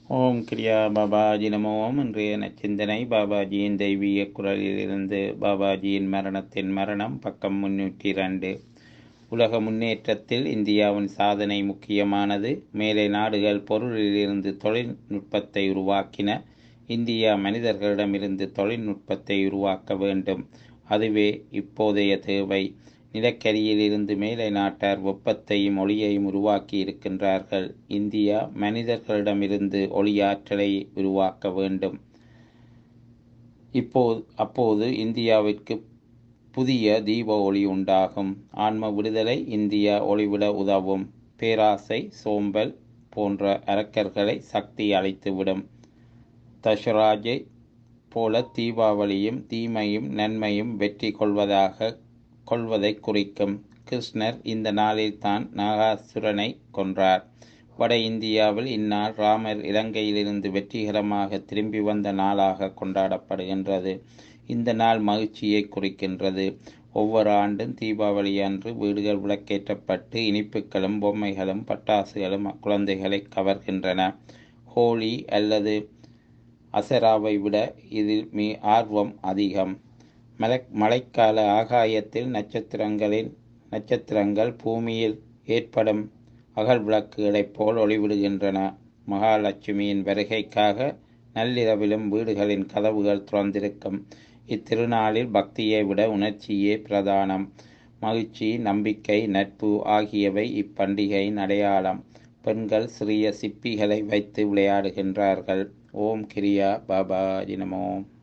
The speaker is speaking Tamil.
ஓம் கிரியா பாபாஜி நமோ ஓம் இன்றைய நச்சிந்தனை பாபாஜியின் தெய்வீக குரலிலிருந்து பாபாஜியின் மரணத்தின் மரணம் பக்கம் முன்னூற்றி இரண்டு உலக முன்னேற்றத்தில் இந்தியாவின் சாதனை முக்கியமானது மேலை நாடுகள் பொருளிலிருந்து தொழில்நுட்பத்தை உருவாக்கின இந்தியா மனிதர்களிடமிருந்து தொழில்நுட்பத்தை உருவாக்க வேண்டும் அதுவே இப்போதைய தேவை நிலக்கரியில் இருந்து மேலை நாட்டார் வெப்பத்தையும் ஒளியையும் உருவாக்கி இருக்கின்றார்கள் இந்தியா மனிதர்களிடமிருந்து ஒளியாற்றலை உருவாக்க வேண்டும் இப்போது அப்போது இந்தியாவிற்கு புதிய தீப ஒளி உண்டாகும் ஆன்ம விடுதலை இந்தியா ஒளிவிட உதவும் பேராசை சோம்பல் போன்ற அரக்கர்களை சக்தி அளித்துவிடும் தஷராஜை போல தீபாவளியும் தீமையும் நன்மையும் வெற்றி கொள்வதாக கொள்வதை குறிக்கும் கிருஷ்ணர் இந்த நாளில் தான் நாகாசுரனை கொன்றார் வட இந்தியாவில் இந்நாள் ராமர் இலங்கையிலிருந்து வெற்றிகரமாக திரும்பி வந்த நாளாக கொண்டாடப்படுகின்றது இந்த நாள் மகிழ்ச்சியை குறிக்கின்றது ஒவ்வொரு ஆண்டும் தீபாவளி அன்று வீடுகள் விளக்கேற்றப்பட்டு இனிப்புகளும் பொம்மைகளும் பட்டாசுகளும் குழந்தைகளை கவர்கின்றன ஹோலி அல்லது அசராவை விட இதில் மீ ஆர்வம் அதிகம் மலை மழைக்கால ஆகாயத்தில் நட்சத்திரங்களின் நட்சத்திரங்கள் பூமியில் ஏற்படும் அகல் விளக்குகளைப் போல் ஒளிவிடுகின்றன மகாலட்சுமியின் வருகைக்காக நள்ளிரவிலும் வீடுகளின் கதவுகள் திறந்திருக்கும் இத்திருநாளில் பக்தியை விட உணர்ச்சியே பிரதானம் மகிழ்ச்சி நம்பிக்கை நட்பு ஆகியவை இப்பண்டிகையின் அடையாளம் பெண்கள் சிறிய சிப்பிகளை வைத்து விளையாடுகின்றார்கள் ஓம் கிரியா பாபா நமோம்